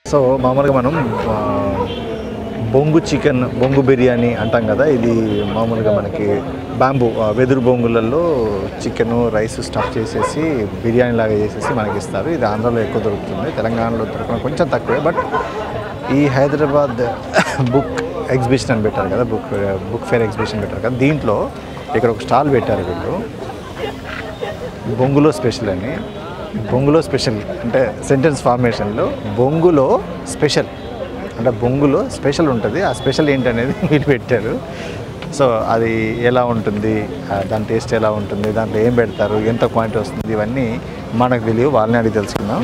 So మామూలుగా మనం ఆ, బొంగు చికెన్ బొంగు బిర్యానీ అంటాం కదా ఇది మామూలుగా మనకి బ్యాంబూ ఆ, వెదురు బొంగులలో చికెన్ రైస్ స్టఫ్ చేసేసి బిర్యానీ లాగా చేసేసి మనకి ఇస్తారు ఇది ఆంధ్రాలో ఎక్కువ దొరుకుతుంది తెలంగాణలో దొరకడం కొంచెం తక్కువే బట్ ఈ హైదరాబాద్ బుక్ ఎగ్జిబిషన్ అని పెట్టారు కదా బుక్ బుక్ ఫేర్ ఎగ్జిబిషన్ పెట్టారు కదా దీంట్లో ఇక్కడ ఒక స్టాల్ పెట్టారు వీళ్ళు బొంగులో స్పెషల్ అని బొంగులో స్పెషల్ అంటే సెంటెన్స్ ఫార్మేషన్లో బొంగులో స్పెషల్ అంటే బొంగులో స్పెషల్ ఉంటుంది ఆ స్పెషల్ ఏంటనేది వీళ్ళు పెట్టారు సో అది ఎలా ఉంటుంది ఆ దాని టేస్ట్ ఎలా ఉంటుంది దాంట్లో ఏం పెడతారు ఎంత క్వాంటిటీ వస్తుంది ఇవన్నీ మనకు తెలియదు వాళ్ళని అడిగి తెలుసుకుందాం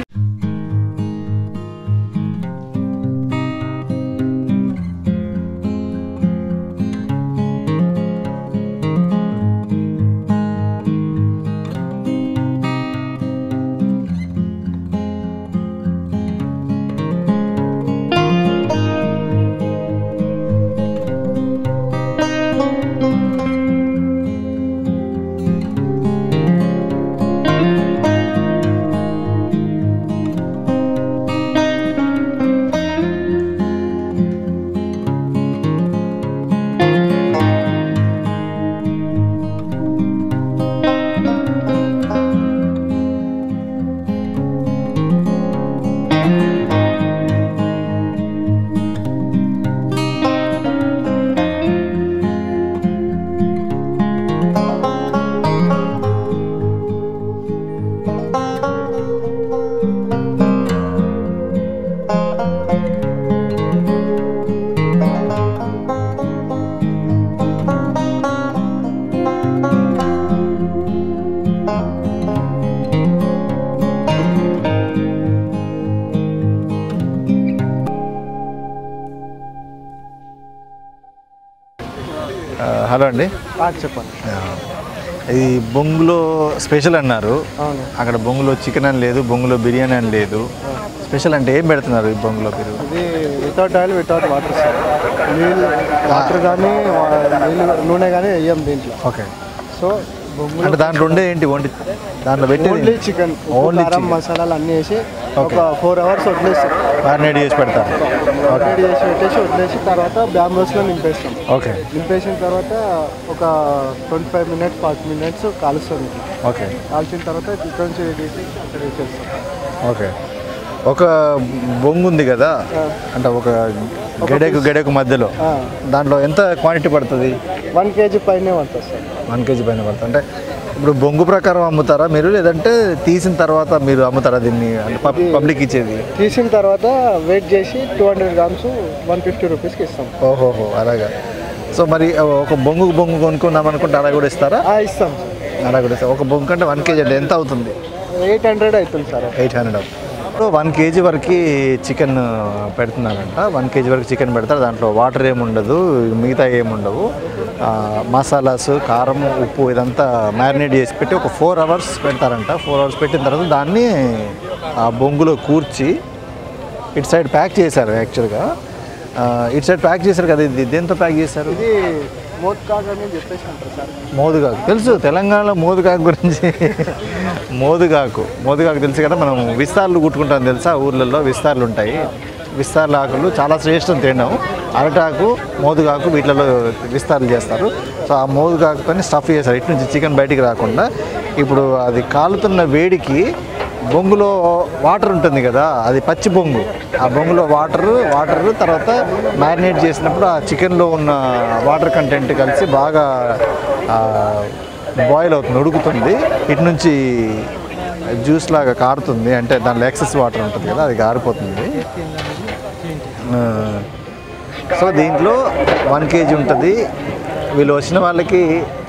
ఆ, హలో అండి చెప్పండి ఆ, ఇది బొంగులో స్పెషల్ అన్నారు అవును అక్కడ బొంగులో చికెన్ అని లేదు బొంగులో బిర్యానీ అని లేదు స్పెషల్ అంటే ఏం పెడుతున్నారు ఈ బొంగులో మీరు ఇది without oil without water sir నీళ్ళు వాటర్ కానీ నీళ్ళు నూనె కానీ వేయం దీంట్లో ఓకే సో బొంగులో అంటే దాంట్లో ఉండే ఏంటి వండి దాంట్లో ఓన్లీ పెట్టేది చికెన్ Only కారం chicken. మసాలాలు అన్నీ వేసి Okay. ఒక ఫోర్ అవర్స్ వదిలేస్తాం మ్యారినేట్ చేసి పెడతారు రెడీ చేసి పెట్టేసి వదిలేసి తర్వాత బ్యాంబోస్లో నింపేస్తాం ఓకే నింపేసిన తర్వాత ఒక twenty five minutes forty minutes కాలుస్తుంది ఓకే కాల్చిన తర్వాత చికెన్ తీసి అక్కడ వేసేస్తాం ఓకే ఒక బొంగు ఉంది కదా అంటే ఒక గడెకు గడెకు మధ్యలో ఆ, దాంట్లో ఎంత క్వాంటిటీ పడుతుంది వన్ కేజీ పైనే పడుతుంది సార్ వన్ కేజీ పైన పడుతుంది అంటే ఇప్పుడు బొంగు ప్రకారం అమ్ముతారా మీరు లేదంటే తీసిన తర్వాత మీరు అమ్ముతారా దీన్ని అంటే పబ్- పబ్లిక్ ఇచ్చేది తీసిన తర్వాత వెయిట్ చేసి two hundred grams one fifty రూపీస్కి ఇస్తాం ఓహోహో అలాగా సో మరి ఒక బొంగు బొంగు కొనుక్కుందాం అనుకుంటే అలా కూడా ఇస్తారా ఆ, ఇస్తాం అలా కూడా ఇస్తారా ఒక బొంగు అంటే వన్ కేజీ అంటే ఎంత అవుతుంది ఎయిట్ హండ్రెడ్ అవుతుంది సార్ ఎయిట్ హండ్రెడ్ అవుతుంది ఇప్పుడు వన్ కేజీ వరకు చికెన్ పెడుతున్నారంట వన్ కేజీ వరకు చికెన్ పెడతారు దాంట్లో వాటర్ ఏముండదు మిగతా ఏముండవు ఆ, మసాలాస్ కారం ఉప్పు ఇదంతా మ్యారినేట్ చేసి పెట్టి ఒక ఫోర్ అవర్స్ పెడతారంట ఫోర్ అవర్స్ పెట్టిన తర్వాత దాన్ని ఆ బొంగులో కూర్చి ఇటు సైడ్ ప్యాక్ చేశారు యాక్చువల్గా ఆ, ఇటు సైడ్ ప్యాక్ చేశారు కదా ఇది దేంతో ప్యాక్ చేశారు ఇది మోత్కాగ్ అని చెప్పేసి అంటారు సార్ మోదుగాకు తెలుసు తెలంగాణలో మోదుగాకు గురించి మోదుగాకు మోదుగాకు తెలుసు కదా మనం విస్తార్లు కుట్టుకుంటాం తెలుసా ఊర్లలో విస్తార్లు ఉంటాయి విస్తార్ల ఆకులు చాలా శ్రేష్టం తినడం అరటాకు మోదుగాకు వీటిలలో విస్తార్లు చేస్తారు సో ఆ మోదుగాకుతో స్టఫ్ చేస్తారు ఇటు నుంచి చికెన్ బయటికి రాకుండా ఇప్పుడు అది కాలుతున్న వేడికి బొంగులో వాటర్ ఉంటుంది కదా అది పచ్చి బొంగు ఆ బొంగులో వాటర్ వాటర్ తర్వాత మ్యారినేట్ చేసినప్పుడు ఆ చికెన్లో ఉన్న వాటర్ కంటెంట్ కలిసి బాగా బాయిల్ అవుతుంది ఉడుకుతుంది ఇటు నుంచి జ్యూస్ లాగా కారుతుంది అంటే దానిలో ఎక్సెస్ వాటర్ ఉంటుంది కదా అది కారిపోతుంది ఆ, సో దీంట్లో వన్ కేజీ ఉంటుంది వీళ్ళు వచ్చిన వాళ్ళకి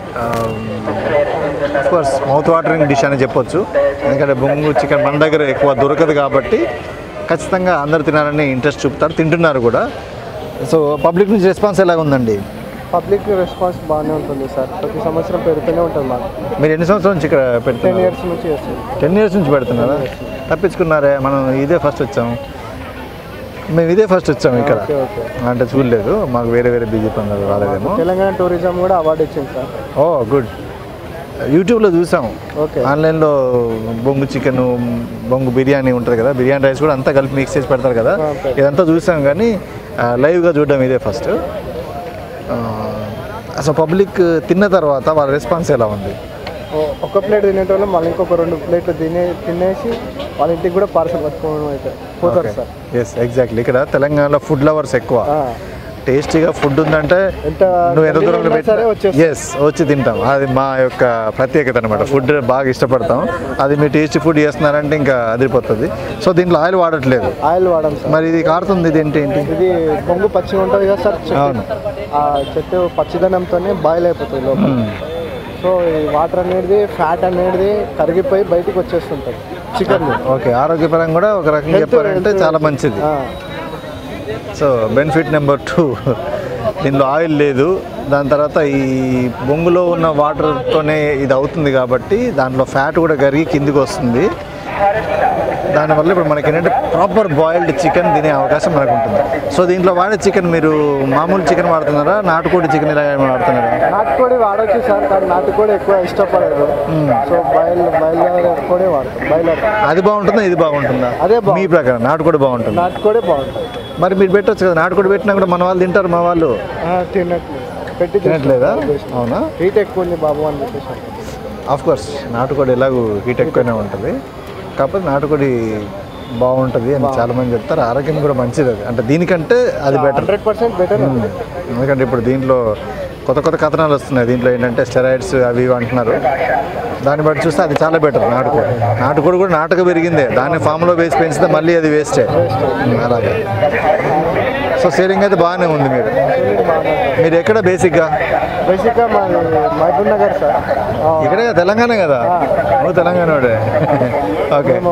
కోర్స్ మౌత్ వాటరింగ్ డిష్ అని చెప్పొచ్చు ఎందుకంటే బొంగు చికెన్ మన దగ్గర ఎక్కువ దొరకదు కాబట్టి ఖచ్చితంగా అందరు తినాలని ఇంట్రెస్ట్ చూపుతారు తింటున్నారు కూడా సో పబ్లిక్ నుంచి రెస్పాన్స్ ఎలాగ ఉందండి పబ్లిక్ రెస్పాన్స్ బాగానే ఉంటుంది సార్ ప్రతి సంవత్సరం పెరుగుతూనే ఉంటుంది మాకు మీరు ఎన్ని సంవత్సరాల నుంచి ఇక్కడ టెన్ పెడుతున్నారు ఇయర్స్ నుంచి చేస్తుంది టెన్ ఇయర్స్ నుంచి పెడుతున్నారా తప్పించుకున్నారే మనం ఇదే ఫస్ట్ వచ్చాం మేము ఇదే ఫస్ట్ వచ్చాం ఇక్కడ ఓకే ఓకే అంటే చూడలేదు మాకు వేరే వేరే బిజీ పనులు రాలేదేమో తెలంగాణ టూరిజం కూడా అవార్డు ఇచ్చింది సార్ ఓ గుడ్ యూట్యూబ్లో చూసాము ఓకే ఆన్లైన్లో బొంగు చికెన్ బొంగు బిర్యానీ ఉంటుంది కదా బిర్యానీ రైస్ కూడా అంతా కలిపి మిక్స్ చేసి పెడతారు కదా ఆ, పెడతారు. ఇదంతా చూసాం కానీ ఆ, లైవ్గా చూడడం ఇదే ఫస్ట్ ఆ, అసలు పబ్లిక్ తిన్న తర్వాత వాళ్ళ రెస్పాన్స్ ఎలా ఉంది ఓ- ఒక ప్లేట్ తినేటోళ్ళు మళ్ళీ ఇంకొక రెండు ప్లేట్లు తినే తినేసి వాళ్ళ ఇంటికి కూడా పార్సల్ పట్టుకోవడం అయితే పోతారు సార్ ఎస్ ఎగ్జాక్ట్లీ ఇక్కడ తెలంగాణలో ఫుడ్ లవర్స్ ఎక్కువ ఆ, టేస్టీగా ఫుడ్ ఉందంటే ఎంత నువ్వు ఎంత గల్లీలో దూరంలో ఉన్నా సరే వచ్చేస్తుంది. ఎస్ వచ్చి తింటాం అది మా యొక్క ప్రత్యేకత అనమాట ఫుడ్ బాగా ఇష్టపడతాం అది మీ టేస్టీ ఫుడ్ చేస్తున్నారంటే ఇంకా అదిరిపోతుంది సో దీంట్లో ఆయిల్ వాడట్లేదు ఆయిల్ వాడడం సార్ మరి ఇది కారుతుంది ఇది ఏంటి ఏంటి ఇది బొంగు పచ్చిగా ఉంటుంది కదా సార్ చెట్టు. అవును. ఆ చెట్టు పచ్చిదనంతోనే బాయిల్ అయిపోతుంది లోపల సో ఈ వాటర్ అనేది ఫ్యాట్ అనేది కరిగిపోయి బయటికి వచ్చేస్తుంటుంది చికెన్ ఓకే ఆరోగ్యపరంగా కూడా ఒక రకంగా చెప్పారంటే చాలా మంచిది సో బెనిఫిట్ నెంబర్ టూ దీనిలో ఆయిల్ లేదు దాని తర్వాత ఈ బొంగులో ఉన్న వాటర్తోనే ఇది అవుతుంది కాబట్టి దాంట్లో ఫ్యాట్ కూడా కరిగి కిందికి వస్తుంది దానివల్ల ఇప్పుడు మనకి ఏంటంటే ప్రాపర్ బాయిల్డ్ చికెన్ తినే అవకాశం మనకు ఉంటుంది సో దీంట్లో వాడే చికెన్ మీరు మామూలు చికెన్ వాడుతున్నారా నాటుకోడి చికెన్ ఇలా ఏమైనా వాడుతున్నారా నాటుకోడి వాడచ్చు సార్ కానీ నాటుకోడి ఎక్కువ ఇష్టపడరు సో బాయిల్ బాయిలర్ కోడే వాడతాం బాయిలర్ అది బాగుంటుందా ఇది బాగుంటుందా అదే బాగుంటుంది. మీ ప్రకారం నాటుకోడి బాగుంటుంది నాటుకోడే బాగుంటుంది మరి మీరు పెట్టొచ్చు కదా నాటుకోడి పెట్టినా కూడా మన వాళ్ళు తింటారు మా వాళ్ళు ఆ, తినట్లేదు పెట్టి తినట్లేదా అవునా హీట్ ఎక్కువ ఉంది బాబు అని చెప్పేసి ఆఫ్ కోర్స్ నాటుకోడి ఎలాగూ హీట్ ఎక్కువనే ఉంటుంది కాకపోతే నాటుకోడి బాగుంటుంది అని చాలా మంది చెప్తారు ఆరోగ్యం కూడా మంచిది అది అంటే దీనికంటే అది బెటర్ హండ్రెడ్ పర్సెంట్ బెటర్ ఎందుకంటే ఇప్పుడు దీంట్లో కొత్త కొత్త కథనాలు వస్తున్నాయి దీంట్లో ఏంటంటే స్టెరాయిడ్స్ అవి ఇవి అంటున్నారు దాన్ని బట్టి చూస్తే అది చాలా బెటర్ నాటుకోడి నాటుకోడి కూడా నాటుకు పెరిగిందే దాన్ని ఫామ్లో వేసి పెంచితే మళ్ళీ అది వేస్టే అలాగే సో సేలింగ్ అయితే బాగానే ఉంది మీరు మీరు ఎక్కడ బేసిక్గా బేసిక్గా మాది మహబూబ్ నగర్ సార్ ఆ, ఇక్కడే తెలంగాణ కదా నువ్వు తెలంగాణ వాడే ఓకే మేము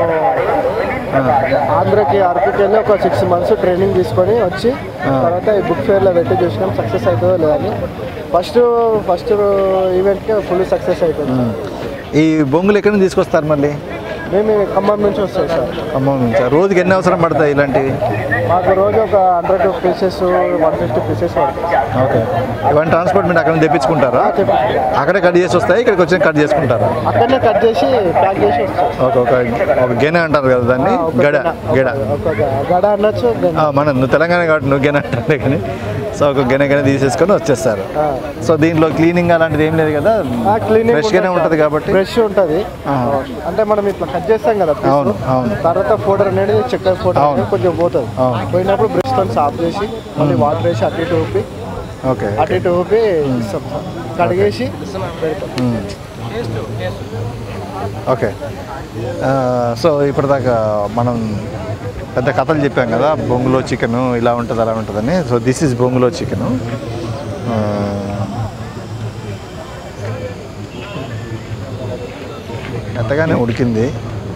ఆంధ్రకి అరకుకి వెళ్ళి ఒక సిక్స్ మంత్స్ ట్రైనింగ్ తీసుకొని వచ్చి తర్వాత ఈ బుక్ ఫేర్లో పెట్టి చూసినాం సక్సెస్ అవుతుందో లేదని ఫస్ట్ ఫస్ట్ ఈవెంట్కి ఫుల్ సక్సెస్ అయిపోయింది ఈ బొంగులు ఎక్కడి నుంచి తీసుకొస్తారు మళ్ళీ మేము ఈ ఖమ్మం నుంచి వస్తాం సార్ ఖమ్మం నుంచి రోజుకి ఎన్ని అవసరం పడతాయి ఇలాంటివి మాకు రోజు ఒక hundred pieces one fifty pieces పడుతుంది ఓకే ఇవన్నీ ట్రాన్స్పోర్ట్ మీరు అక్కడ నుంచి తెప్పించుకుంటారా అక్కడే కట్ చేసి వస్తాయి ఇక్కడికి వచ్చి కట్ చేసుకుంటారా అక్కడనే కట్ చేసి ప్యాక్ చేసి వస్తాం ఓకే ఒక ఒక గెన అంటారు కదా దాన్ని ఒక గడ గడ ఒక గ- గడ అనొచ్చు గ- ఆ, మన నువ్వు తెలంగాణ కాబట్టి నువ్వు గెన అంటారు కానీ సో ఒక గెన గెన తీసేసుకొని వచ్చేస్తారు ఆ. సో దీంట్లో క్లీనింగ్ అలాంటిది ఏం లేదు కదా ఆ, క్లీనింగ్ ఫ్రెష్గానే ఉంటుంది కాబట్టి ఫ్రెష్ ఉంటుంది అంటే మనం ఇట్లా కట్ చేస్తాం కదా piece. అవును, అవును. తర్వాత ఫోటర్ అనేది చక్కెర ఫోటర్ అవును. అనేది కొంచెం పోతుంది అవును. పోయినప్పుడు బ్రష్ తో సాఫ్ చేసి మళ్ళీ వాటర్ వేసి అటు ఇటు ఊపి ఓకే అటు ఇటు ఊపి ఇస్తాం సార్. కడిగేసి పెడతాం ఓకే ఆ, సో ఇప్పటిదాకా మనం పెద్ద కథలు చెప్పాం కదా బొంగులో చికెన్ ఇలా ఉంటుంది అలా ఉంటుందని సో దిస్ ఈజ్ బొంగులో చికెన్ ఎంతగానే ఉడికింది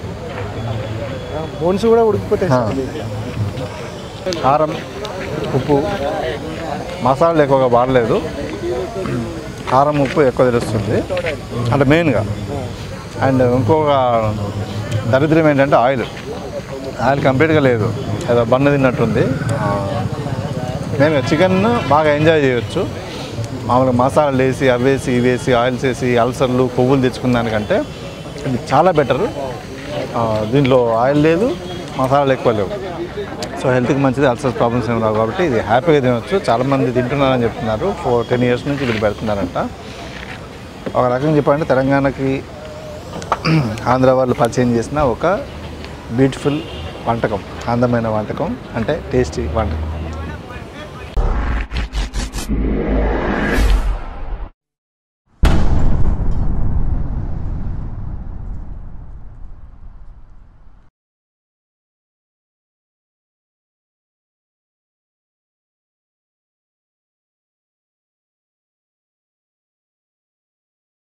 బోన్స్ కూడా ఉడికిపోతాయి సార్ ఆ. ఇది. కారం ఉప్పు మసాలాలు ఎక్కువగా వాడలేదు కారం ఉప్పు ఎక్కువ తెలుస్తుంది అంటే మెయిన్గా అండ్ ఇంకొక దరిద్రం ఏంటంటే ఆయిల్ ఆయిల్ కంప్లీట్గా లేదు ఏదో బన్ను తిన్నట్టుంది మెయిన్గా చికెన్ బాగా ఎంజాయ్ చేయొచ్చు మామూలుగా మసాలాలు వేసి అవేసి ఇవేసి ఆయిల్స్ వేసి అల్సర్లు కొవ్వులు తెచ్చుకున్న దానికంటే ఇది చాలా బెటర్ దీంట్లో ఆయిల్ లేదు మసాలాలు ఎక్కువ లేవు సో హెల్త్కి మంచిది అల్సర్ ప్రాబ్లమ్స్ ఏమి రావు కాబట్టి ఇది హ్యాపీగా తినొచ్చు చాలామంది తింటున్నారని చెప్తున్నారు ఫోర్ టెన్ ఇయర్స్ నుంచి వీళ్ళు పెడుతున్నారంట ఒక రకంగా చెప్పాలంటే తెలంగాణకి ఆంధ్ర వాళ్ళు పరిచయం చేసిన ఒక బ్యూటిఫుల్ వంటకం అందమైన వంటకం అంటే టేస్టీ వంటకం